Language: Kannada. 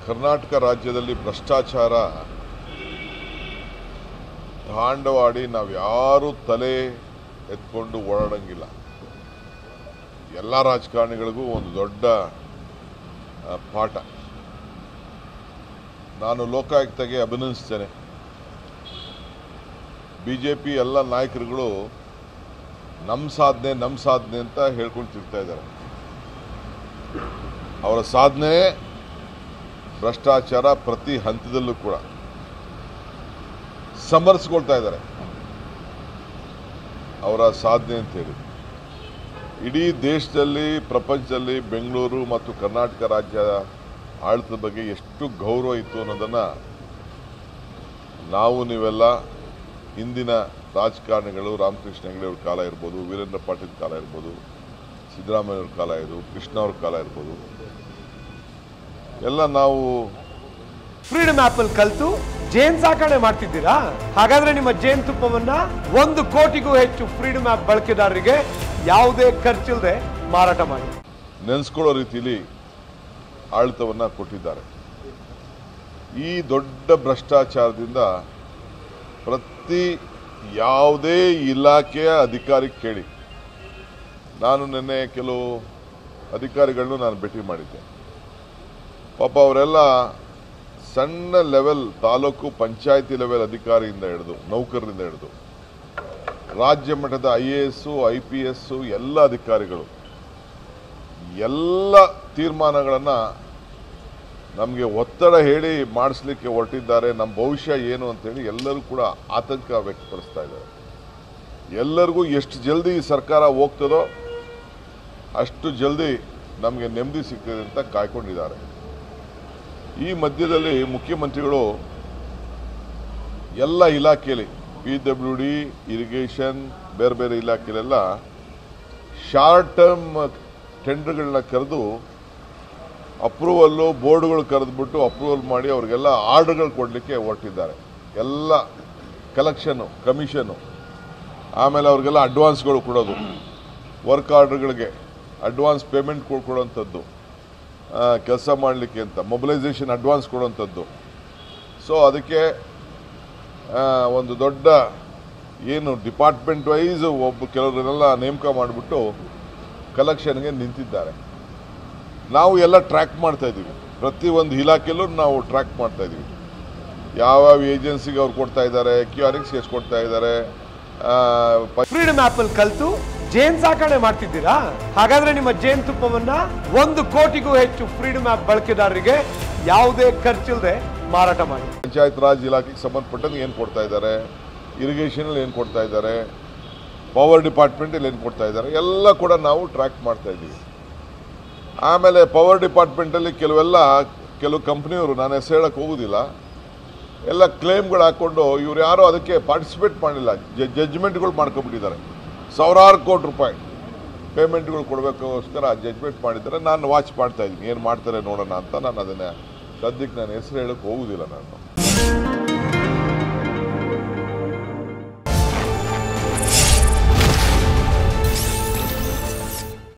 ಕರ್ನಾಟಕ ರಾಜ್ಯದಲ್ಲಿ ಭ್ರಷ್ಟಾಚಾರ ತಾಂಡವಾಡಿ ನಾವು ಯಾರೂ ತಲೆ ಎತ್ಕೊಂಡು ಓಡಾಡಂಗಿಲ್ಲ ಎಲ್ಲ ರಾಜಕಾರಣಿಗಳಿಗೂ ಒಂದು ದೊಡ್ಡ ಆ, ಪಾಠ ನಾನು ಲೋಕಾಯುಕ್ತಗೆ ಅಭಿನಂದಿಸ್ತೇನೆ ಬಿ ಜೆ ಪಿ ಎಲ್ಲ ನಾಯಕರುಗಳು ನಮ್ಮ ಸಾಧನೆ ನಮ್ಮ ಸಾಧನೆ ಅಂತ ಹೇಳ್ಕೊಂಡು ತಿರ್ತಾ ಇದ್ದಾರೆ ಅವರ ಸಾಧನೆ ಭ್ರಷ್ಟಾಚಾರ ಪ್ರತಿ ಹಂತದಲ್ಲೂ ಕೂಡ ಸಮರ್ಸ್ಕೊಳ್ತಾ ಇದ್ದಾರೆ ಅವರ ಸಾಧನೆ ಅಂತೇಳಿ ಇಡೀ ದೇಶದಲ್ಲಿ ಪ್ರಪಂಚದಲ್ಲಿ ಬೆಂಗಳೂರು ಮತ್ತು ಕರ್ನಾಟಕ ರಾಜ್ಯ ಆಡಳಿತದ ಬಗ್ಗೆ ಎಷ್ಟು ಗೌರವ ಇತ್ತು ಅನ್ನೋದನ್ನು ನಾವು ನೀವೆಲ್ಲ ಇಂದಿನ ರಾಜಕಾರಣಿಗಳು ರಾಮಕೃಷ್ಣ ಹೆಗಡೆ ಅವ್ರ ಕಾಲ ಇರ್ಬೋದು ವೀರೇಂದ್ರ ಪಾಟೀಲ್ ಕಾಲ ಇರ್ಬೋದು ಸಿದ್ದರಾಮಯ್ಯ ಅವ್ರ ಕಾಲ ಇರ್ಬೋದು ಕೃಷ್ಣ ಅವ್ರ ಕಾಲ ಇರ್ಬೋದು ಎಲ್ಲ ನಾವು ಫ್ರೀಡಮ್ ಆಪ್ ಅಲ್ಲಿ ಕಲ್ತು ಜೇನ್ ಸಾಕಣೆ ಮಾಡ್ತಿದ್ದೀರಾ ಹಾಗಾದ್ರೆ ನಿಮ್ಮ ಜೇನ್ ತುಪ್ಪವನ್ನ ಒಂದು ಕೋಟಿಗೂ ಹೆಚ್ಚು ಫ್ರೀಡಮ್ ಆಪ್ ಬಳಕೆದಾರರಿಗೆ ಯಾವುದೇ ಖರ್ಚಿಲ್ಲದೆ ಮಾರಾಟ ಮಾಡಿ ನೆನೆಸ್ಕೊಳ್ಳೋ ರೀತಿಯಲ್ಲಿ ಆಡಳಿತವನ್ನು ಕೊಟ್ಟಿದ್ದಾರೆ ಈ ದೊಡ್ಡ ಭ್ರಷ್ಟಾಚಾರದಿಂದ ಪ್ರತಿ ಯಾವುದೇ ಇಲಾಖೆಯ ಅಧಿಕಾರಿ ಕೇಳಿ ನಾನು ನಿನ್ನೆ ಕೆಲವು ಅಧಿಕಾರಿಗಳನ್ನು ನಾನು ಭೇಟಿ ಮಾಡಿದ್ದೆ ಪಾಪ ಅವರೆಲ್ಲ ಸಣ್ಣ ಲೆವೆಲ್ ತಾಲೂಕು ಪಂಚಾಯತಿ ಲೆವೆಲ್ ಅಧಿಕಾರಿಯಿಂದ ಹಿಡಿದು ನೌಕರರಿಂದ ಹಿಡಿದು ರಾಜ್ಯ ಮಟ್ಟದ I A S I P S ಎಲ್ಲ ಅಧಿಕಾರಿಗಳು ಎಲ್ಲ ತೀರ್ಮಾನಗಳನ್ನು ನಮಗೆ ಒತ್ತಡ ಹೇಳಿ ಮಾಡಿಸ್ಲಿಕ್ಕೆ ಹೊರಟಿದ್ದಾರೆ ನಮ್ಮ ಭವಿಷ್ಯ ಏನು ಅಂತೇಳಿ ಎಲ್ಲರೂ ಕೂಡ ಆತಂಕ ವ್ಯಕ್ತಪಡಿಸ್ತಾ ಇದ್ದಾರೆ ಎಲ್ಲರಿಗೂ ಎಷ್ಟು ಜಲ್ದಿ ಈ ಸರ್ಕಾರ ಹೋಗ್ತದೋ ಅಷ್ಟು ಜಲ್ದಿ ನಮಗೆ ನೆಮ್ಮದಿ ಸಿಗ್ತದೆ ಅಂತ ಕಾಯ್ಕೊಂಡಿದ್ದಾರೆ ಈ ಮಧ್ಯದಲ್ಲಿ ಮುಖ್ಯಮಂತ್ರಿಗಳು ಎಲ್ಲ ಇಲಾಖೆಯಲ್ಲಿ ಪಿ ಡಬ್ಲ್ಯೂ ಡಿ ಇರಿಗೇಷನ್ ಬೇರೆ ಬೇರೆ ಇಲಾಖೆಲೆಲ್ಲ ಶಾರ್ಟ್ ಟರ್ಮ್ ಟೆಂಡರ್ಗಳನ್ನ ಕರೆದು ಅಪ್ರೂವಲ್ಲು ಬೋರ್ಡ್ಗಳು ಕರೆದ್ಬಿಟ್ಟು ಅಪ್ರೂವಲ್ ಮಾಡಿ ಅವರಿಗೆಲ್ಲ ಆರ್ಡರ್ಗಳು ಕೊಡಲಿಕ್ಕೆ ಹೊರಟಿದ್ದಾರೆ ಎಲ್ಲ ಕಲೆಕ್ಷನ್ನು ಕಮಿಷನ್ನು ಆಮೇಲೆ ಅವ್ರಿಗೆಲ್ಲ ಅಡ್ವಾನ್ಸ್ಗಳು ಕೊಡೋದು ವರ್ಕ್ ಆರ್ಡರ್ಗಳಿಗೆ ಅಡ್ವಾನ್ಸ್ ಪೇಮೆಂಟ್ ಕೊಡೋಂಥದ್ದು ಕೆಲಸ ಮಾಡಲಿಕ್ಕೆ ಅಂತ ಮೊಬಿಲೈಸೇಷನ್ ಅಡ್ವಾನ್ಸ್ ಕೊಡೋಂಥದ್ದು ಸೊ ಅದಕ್ಕೆ ಆ, ಒಂದು ದೊಡ್ಡ ಏನು ಡಿಪಾರ್ಟ್ಮೆಂಟ್ ವೈಸ್ ಒಬ್ಬ ಕೆಲವರನ್ನೆಲ್ಲ ನೇಮಕ ಮಾಡಿಬಿಟ್ಟು ಕಲೆಕ್ಷನ್ಗೆ ನಿಂತಿದ್ದಾರೆ ನಾವು ಎಲ್ಲ ಟ್ರ್ಯಾಕ್ ಮಾಡ್ತಾ ಇದ್ದೀವಿ ಪ್ರತಿ ಒಂದು ಇಲಾಖೆಯಲ್ಲೂ ನಾವು ಟ್ರ್ಯಾಕ್ ಮಾಡ್ತಾ ಇದ್ದೀವಿ ಯಾವ್ಯಾವ ಏಜೆನ್ಸಿಗೆ ಅವ್ರು ಕೊಡ್ತಾ ಇದ್ದಾರೆ ಕ್ಯೂ ಆರ್ ಎಕ್ಸ್ ಎಷ್ಟು ಕೊಡ್ತಾ ಇದ್ದಾರೆ ಆ, ಪ- ಫ್ರೀಡಮ್ ಆಪ್ ಅಲ್ಲಿ ಕಲ್ತು ಜೇನ್ ಸಾಕಣೆ ಮಾಡ್ತಿದ್ದೀರಾ ಹಾಗಾದ್ರೆ ನಿಮ್ಮ ಜೇನ್ ತುಪ್ಪವನ್ನ ಒಂದು ಕೋಟಿಗೂ ಹೆಚ್ಚು ಫ್ರೀಡಮ್ ಆಪ್ ಬಳಕೆದಾರರಿಗೆ ಯಾವುದೇ ಖರ್ಚಿಲ್ಲದೆ ಮಾರಾಟ ಮಾಡಿ ಪಂಚಾಯತ್ ರಾಜ್ ಇಲಾಖೆಗೆ ಸಂಬಂಧಪಟ್ಟಂಗೆ ಏನು ಕೊಡ್ತಾ ಇದ್ದಾರೆ ಇರಿಗೇಷನಲ್ಲಿ ಏನು ಕೊಡ್ತಾ ಇದ್ದಾರೆ ಪವರ್ ಡಿಪಾರ್ಟ್ಮೆಂಟಲ್ಲಿ ಏನು ಕೊಡ್ತಾ ಇದ್ದಾರೆ ಎಲ್ಲ ಕೂಡ ನಾವು ಟ್ರ್ಯಾಕ್ ಮಾಡ್ತಾ ಇದ್ದೀವಿ ಆಮೇಲೆ ಪವರ್ ಡಿಪಾರ್ಟ್ಮೆಂಟಲ್ಲಿ ಕೆಲವೆಲ್ಲ ಕೆಲವು ಕಂಪ್ನಿಯವರು ನಾನು ಹೆಸರು ಹೇಳಕ್ಕೆ ಹೋಗೋದಿಲ್ಲ ಎಲ್ಲ ಕ್ಲೇಮ್ಗಳು ಹಾಕ್ಕೊಂಡು ಇವ್ರು ಯಾರು ಅದಕ್ಕೆ ಪಾರ್ಟಿಸಿಪೇಟ್ ಮಾಡಿಲ್ಲ ಜಡ್ಜ್ಮೆಂಟ್ಗಳು ಮಾಡ್ಕೊಂಡ್ಬಿಟ್ಟಿದ್ದಾರೆ ಸಾವಿರಾರು ಕೋಟಿ ರೂಪಾಯಿ ಪೇಮೆಂಟ್ಗಳು ಕೊಡಬೇಕೋಸ್ಕರ ಜಡ್ಜ್ಮೆಂಟ್ ಮಾಡಿದ್ದಾರೆ ನಾನು ವಾಚ್ ಮಾಡ್ತಾ ಇದ್ದೀನಿ ಏನು ಮಾಡ್ತಾರೆ ನೋಡೋಣ ಅಂತ ನಾನು ಅದನ್ನು ಸದ್ಯಕ್ಕೆ ನಾನು ಹೆಸರು ಹೇಳಕ್ಕೆ ಹೋಗುದಿಲ್ಲ ನಾನು